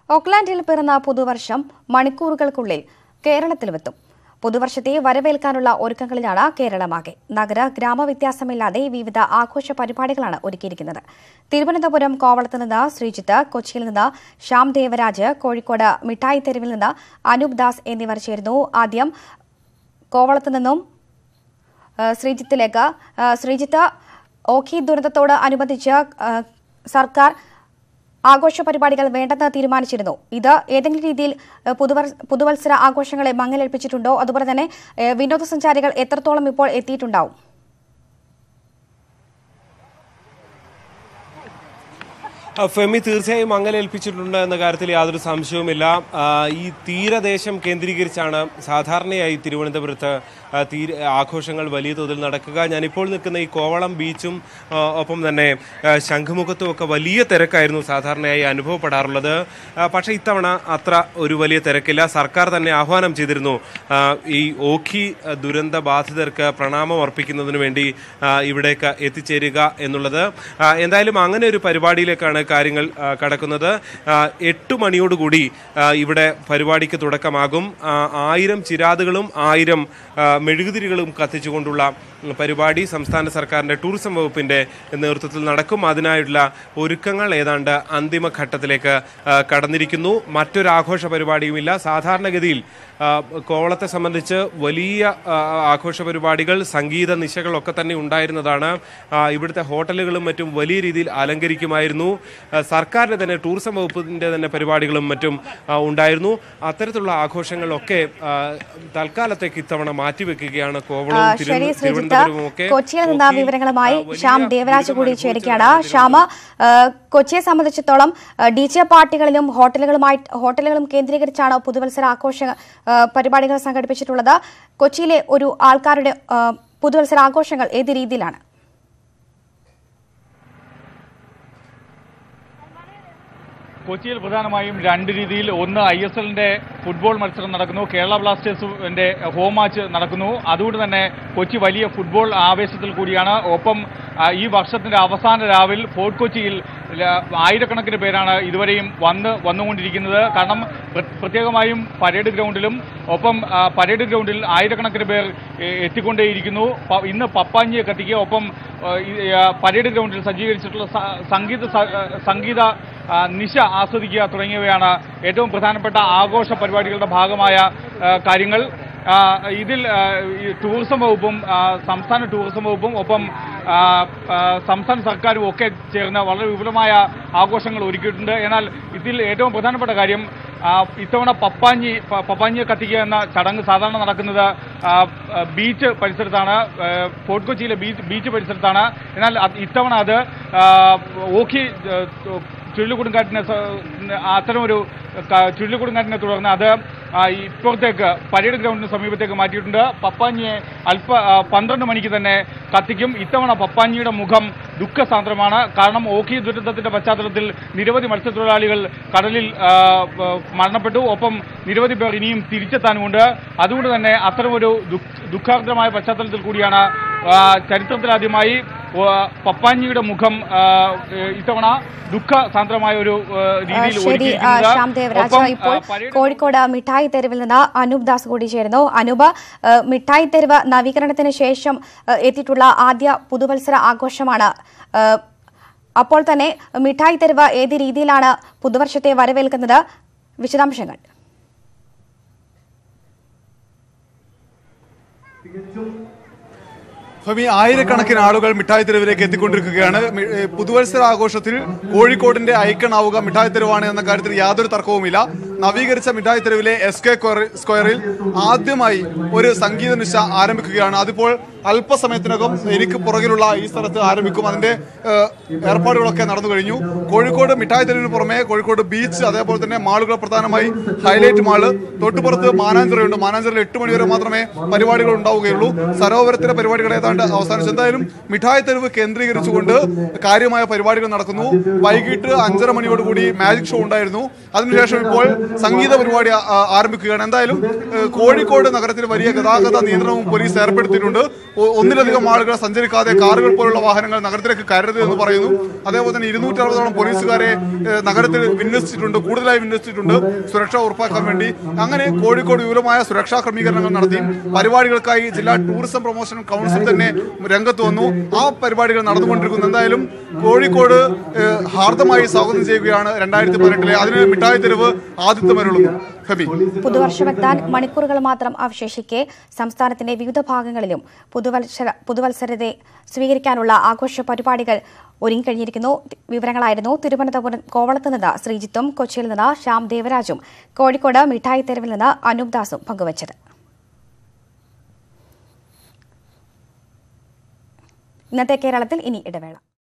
ഓക്ലാൻഡിൽ പിറന്ന പുതുവർഷം മണിക്കൂറുകൾക്കുള്ളിൽ കേരളത്തിലുമെത്തും പുതുവർഷത്തെ വരവേൽക്കാനുള്ള ഒരുക്കങ്ങളിലാണ് കേരളമാകെ നഗര ഗ്രാമവ്യത്യാസമില്ലാതെ വിവിധ ആഘോഷ പരിപാടികളാണ് ഒരുക്കിയിരിക്കുന്നത് തിരുവനന്തപുരം കോവളത്ത് നിന്ന് ശ്രീജിത്ത് കൊച്ചിയിൽ നിന്ന് ശ്യാം ദേവരാജ് കോഴിക്കോട് മിഠായി തെരുവിൽ നിന്ന് അനൂപ് ദാസ് എന്നിവർ ചേരുന്നു ആദ്യം കോവളത്ത് നിന്നും ആ, ശ്രീജിത്തിലേക്ക് ആ, ശ്രീജിത്ത് ഓഖി ദുരന്തത്തോട് അനുബന്ധിച്ച് ആ, സർക്കാർ ആഘോഷ പരിപാടികൾ വേണ്ടെന്ന് തീരുമാനിച്ചിരുന്നു ഇത് ഏതെങ്കിലും രീതിയിൽ ആ, പുതുവർ- പുതുവത്സര ആഘോഷങ്ങളെ മങ്ങലേൽപ്പിച്ചിട്ടുണ്ടോ അതുപോലെ തന്നെ ആ, വിനോദസഞ്ചാരികൾ എത്രത്തോളം ഇപ്പോൾ എത്തിയിട്ടുണ്ടാവും ആ, ഫെമി തീർച്ചയായും മങ്ങലേൽപ്പിച്ചിട്ടുണ്ട് എന്ന കാര്യത്തിൽ യാതൊരു സംശയവുമില്ല ആ, ഈ തീരദേശം കേന്ദ്രീകരിച്ചാണ് സാധാരണയായി തിരുവനന്തപുരത്ത് ആ, തീര ആഘോഷങ്ങൾ വലിയ തോതിൽ നടക്കുക ഞാനിപ്പോൾ നിൽക്കുന്ന ഈ കോവളം ബീച്ചും ആ, ഒപ്പം തന്നെ ആ, ശംഖുമുഖത്തും ഒക്കെ വലിയ തിരക്കായിരുന്നു സാധാരണയായി അനുഭവപ്പെടാറുള്ളത് ആ, പക്ഷേ ഇത്തവണ അത്ര ഒരു വലിയ തിരക്കില്ല സർക്കാർ തന്നെ ആഹ്വാനം ചെയ്തിരുന്നു ആ, ഈ ഓഖി ആ, ദുരന്ത ബാധിതർക്ക് പ്രണാമം അർപ്പിക്കുന്നതിന് വേണ്ടി ആ, ഇവിടേക്ക് എത്തിച്ചേരുക എന്നുള്ളത് ആ, എന്തായാലും അങ്ങനെ ഒരു പരിപാടിയിലേക്കാണ് കാര്യങ്ങൾ ആ, കടക്കുന്നത് ആ, എട്ട് മണിയോടുകൂടി ആ, ഇവിടെ പരിപാടിക്ക് തുടക്കമാകും ആ, ആയിരം ചിരാതുകളും ആയിരം ആ, മെഴുകുതിരികളും കത്തിച്ചുകൊണ്ടുള്ള ഉം, പരിപാടി സംസ്ഥാന സർക്കാരിന്റെ ടൂറിസം വകുപ്പിന്റെ നേതൃത്വത്തിൽ നടക്കും അതിനായുള്ള ഒരുക്കങ്ങൾ ഏതാണ്ട് അന്തിമ ഘട്ടത്തിലേക്ക് ആ, കടന്നിരിക്കുന്നു മറ്റൊരു ആഘോഷ പരിപാടിയുമില്ല സാധാരണഗതിയിൽ ആ, കോവളത്തെ സംബന്ധിച്ച് വലിയ ആ, ആഘോഷ പരിപാടികൾ സംഗീത നിശകളൊക്കെ തന്നെ ഉണ്ടായിരുന്നതാണ് ആ, ഇവിടുത്തെ ഹോട്ടലുകളും മറ്റും വലിയ രീതിയിൽ അലങ്കരിക്കുമായിരുന്നു ആ, സർക്കാരിന്റെ തന്നെ ടൂറിസം വകുപ്പിന്റെ തന്നെ പരിപാടികളും മറ്റും ആ, ഉണ്ടായിരുന്നു അത്തരത്തിലുള്ള ആഘോഷങ്ങളൊക്കെ ആ, തൽക്കാലത്തേക്ക് ഇത്തവണ മാറ്റിവെക്കുകയാണ് ആ, കോവളവും ശരി തിരുവന- ശ്രീജിത്ത് തിരുവനന്തപുരവും ഒക്കെ കൊച്ചിയിൽ നിന്ന് നോക്കി, വിവരങ്ങളുമായി ആ, വലിയ ശ്യാം ദേവരാജ് കൂടി ദുരിതം ചേരുകയാണ് അനുഭവിച്ച ശ്യാമ ആ, കൊച്ചിയെ സംബന്ധിച്ചിടത്തോളം ഡി ജെ പാർട്ടികളിലും ഹോട്ടലുകളുമായി ഹോട്ടലുകളും കേന്ദ്രീകരിച്ചാണ് പുതുവത്സര ആഘോഷ ആ, പരിപാടികൾ സംഘടിപ്പിച്ചിട്ടുള്ളത് കൊച്ചിയിലെ ഒരു ആൾക്കാരുടെ ആ, പുതുവത്സര ആഘോഷങ്ങൾ ഏത് രീതിയിലാണ് കൊച്ചിയിൽ പ്രധാനമായും രണ്ട് രീതിയിൽ ഒന്ന് ഐ എസ് എല്ലിന്റെ ഫുട്ബോൾ മത്സരം നടക്കുന്നു കേരള ബ്ലാസ്റ്റേഴ്സിന്റെ ഹോം മാച്ച് നടക്കുന്നു അതുകൊണ്ട് തന്നെ കൊച്ചി വലിയ ഫുട്ബോൾ ആവേശത്തിൽ കൂടിയാണ് ഒപ്പം ആ, ഈ വർഷത്തിന്റെ അവസാന രാവിൽ ഫോർട്ട് കൊച്ചിയിൽ ല- ആയിരക്കണക്കിന് പേരാണ് ഇതുവരെയും വന്ന് വന്നുകൊണ്ടിരിക്കുന്നത് കാരണം പ്ര- പ്രത്യേകമായും പരേഡ് ഗ്രൗണ്ടിലും ഒപ്പം ആ, പരേഡ് ഗ്രൗണ്ടിൽ ആയിരക്കണക്കിന് പേർ എ, എത്തിക്കൊണ്ടേയിരിക്കുന്നു പ- ഇന്ന് പപ്പാഞ്ഞിയെ കത്തിക്കുക ഒപ്പം ആ, ഈ, ആ, പരേഡ് ഗ്രൗണ്ടിൽ സജ്ജീകരിച്ചിട്ടുള്ള സ- സംഗീത സ- ആ, സംഗീത ആ, നിശ ആസ്വദിക്കുക തുടങ്ങിയവയാണ് ഏറ്റവും പ്രധാനപ്പെട്ട ആഘോഷ പരിപാടികളുടെ ഭാഗമായ ആ, കാര്യങ്ങൾ ആ, ഇതിൽ ആ, ഈ ടൂറിസം വകുപ്പും ആ, സംസ്ഥാന ടൂറിസം വകുപ്പും ഒപ്പം ആ, ആ, സംസ്ഥാന സർക്കാരും ഒക്കെ ചേർന്ന് വളരെ വിപുലമായ ആഘോഷങ്ങൾ ഒരുക്കിയിട്ടുണ്ട് എന്നാൽ ഇതിൽ ഏറ്റവും പ്രധാനപ്പെട്ട കാര്യം ആ, ഇത്തവണ പപ്പാഞ്ഞി പ- പപ്പാഞ്ഞിയെ കത്തിക്കുക എന്ന ചടങ്ങ് സാധാരണ നടക്കുന്നത് ആ, ആ, ബീച്ച് പരിസരത്താണ് ആ, ഫോർട്ട് കൊച്ചിയിലെ ബീച്ച് ബീച്ച് പരിസരത്താണ് എന്നാൽ അത് ഇത്തവണ അത് ആ, ഓഖി ആ, ചുഴലിക്കൊടുങ്കാറ്റിനെ സ- അത്തരമൊരു ക- ചുഴലിക്കൊടുങ്കാറ്റിനെ തുടർന്ന് അത് ആ, ഇപ്പുറത്തേക്ക് പരേഡ് ഗ്രൗണ്ടിന് സമീപത്തേക്ക് മാറ്റിയിട്ടുണ്ട് പപ്പാഞ്ഞിയെ അല്പ ആ, പന്ത്രണ്ട് മണിക്ക് തന്നെ കത്തിക്കും ഇത്തവണ പപ്പാഞ്ഞിയുടെ മുഖം ദുഃഖസാന്ദ്രമാണ് കാരണം ഓഖി ദുരന്തത്തിന്റെ പശ്ചാത്തലത്തിൽ നിരവധി മത്സ്യത്തൊഴിലാളികൾ കടലിൽ ആ, ആ, മരണപ്പെട്ടു ഒപ്പം നിരവധി പേർ ഇനിയും തിരിച്ചെത്താനുമുണ്ട് അതുകൊണ്ട് തന്നെ അത്തരമൊരു ദുഃഖ- ദുഃഖാർദ്രമായ പശ്ചാത്തലത്തിൽ കൂടിയാണ് ആ, ചരിത്രത്തിലാദ്യമായി ആ, പപ്പാഞ്ഞിയുടെ മുഖം ആ, ഇത്തവണ ദുഃഖസാന്ദ്രമായ ഒരു ആ, ആ, രീതിയിൽ ശരി ആ, ഒരുക്കിയിരിക്കുന്നത്. ശ്യാം ദേവരാജ് ഒപ്പം, ആ, ഇപ്പോൾ പരേഡ് കോഴിക്കോട് മിഠായി തെരുവിൽ നിന്ന് അനൂപ് ദാസ് കൂടി ചേരുന്നു അനൂപ് ആ, മിഠായി തെരുവ് നവീകരണത്തിന് ശേഷം ആ, എത്തിയിട്ടുള്ള ആദ്യ പുതുവത്സര ആഘോഷമാണ് ആ, അപ്പോൾ തന്നെ മിഠായി തെരുവ് ഏത് രീതിയിലാണ് പുതുവർഷത്തെ വരവേൽക്കുന്നത് വിശദാംശങ്ങൾ ഫമി ആയിരക്കണക്കിന് ആളുകൾ മിഠായി തെരുവിലേക്ക് എത്തിക്കൊണ്ടിരിക്കുകയാണ് മി- ഏ, പുതുവത്സര ആഘോഷത്തിൽ കോഴിക്കോടിന്റെ ഐക്കൺ ആവുക മിഠായി തെരുവാണ് എന്ന കാര്യത്തിൽ യാതൊരു തർക്കവുമില്ല നവീകരിച്ച മിഠായി തെരുവിലെ എസ് കെ സ്ക്വയറിൽ ആദ്യമായി ഒരു സംഗീത നിശ ആരംഭിക്കുകയാണ് അതിപ്പോൾ അല്പസമയത്തിനകം എനിക്ക് പുറകിലുള്ള ഈ സ്ഥലത്ത് ആരംഭിക്കും അതിന്റെ ഏ, ഏർപ്പാടുകളൊക്കെ നടന്നു കഴിഞ്ഞു കോഴിക്കോട് മിഠായി തെരുവിന് പുറമെ കോഴിക്കോട് ബീച്ച് അതേപോലെ തന്നെ മാളുകൾ പ്രധാനമായി ഹൈലൈറ്റ് മാള് തൊട്ടുപുറത്ത് മാനാഞ്ചിറയുണ്ട് മാനാഞ്ചിറയിൽ എട്ട് മണിവരെ മാത്രമേ പരിപാടികൾ ഉണ്ടാവുകയുള്ളൂ സരോവരത്തിലെ പരിപാടികൾ ഏതാണ്ട് അവസാനിച്ചു എന്തായാലും മിഠായി തെരുവ് കേന്ദ്രീകരിച്ചുകൊണ്ട് കാര്യമായ പരിപാടികൾ നടക്കുന്നു വൈകിട്ട് അഞ്ചര മണിയോടുകൂടി മാജിക് ഷോ ഉണ്ടായിരുന്നു അതിനുശേഷം ഇപ്പോൾ സംഗീത പരിപാടി ആ- ആ- ആരംഭിക്കുകയാണ് എന്തായാലും ഏഹ്, കോഴിക്കോട് നഗരത്തിൽ വലിയ ഗതാഗത നിയന്ത്രണവും പോലീസ് ഏർപ്പെടുത്തിയിട്ടുണ്ട് ഒ- ഒന്നിലധികം ആളുകൾ സഞ്ചരിക്കാതെ കാറുകൾ പോലുള്ള വാഹനങ്ങൾ നഗരത്തിലേക്ക് കയറരുത് എന്ന് പറയുന്നു അതേപോലെ തന്നെ ഇരുന്നൂറ്റി അറുപതോളം പോലീസുകാരെ ഏഹ്, നഗരത്തിൽ വിന്യസിച്ചിട്ടുണ്ട് കൂടുതലായി വിന്യസിച്ചിട്ടുണ്ട് സുരക്ഷ ഉറപ്പാക്കാൻ വേണ്ടി അങ്ങനെ കോഴിക്കോട് വിപുലമായ സുരക്ഷാ ക്രമീകരണങ്ങൾ നടത്തി പരിപാടികൾക്കായി ജില്ലാ ടൂറിസം പ്രൊമോഷൻ കൗൺസിൽ തന്നെ രംഗത്ത് വന്നു ആ പരിപാടികൾ നടന്നുകൊണ്ടിരിക്കുന്നു എന്തായാലും കോഴിക്കോട് ഏഹ്, ഹാർദമായി സ്വാഗതം ചെയ്യുകയാണ് രണ്ടായിരത്തി പതിനെട്ടിലെ അതിന് മിഠായി തെരുവ് ആദിത്യമരുളുന്നു ഫെബി പുതുവർഷമെത്താൻ മണിക്കൂറുകൾ മാത്രം അവശേഷിക്കെ സംസ്ഥാനത്തിന്റെ വിവിധ ഭാഗങ്ങളിലും പുതുവത്സര പുതുവത്സരത്തെ സ്വീകരിക്കാനുള്ള ആഘോഷ പരിപാടികൾ ഒരുങ്ങിക്കഴിഞ്ഞിരിക്കുന്നു വിവരങ്ങളായിരുന്നു തിരുവനന്തപുരം കോവളത്ത് നിന്ന് ശ്രീജിത്തും കൊച്ചിയിൽ നിന്ന് ശ്യാം ദേവരാജും കോഴിക്കോട് മിഠായി തെരുവിൽ നിന്ന് അനൂപ് ദാസും പങ്കുവച്ചത് ഇന്നത്തെ കേരളത്തിൽ ഇനി ഇടവേള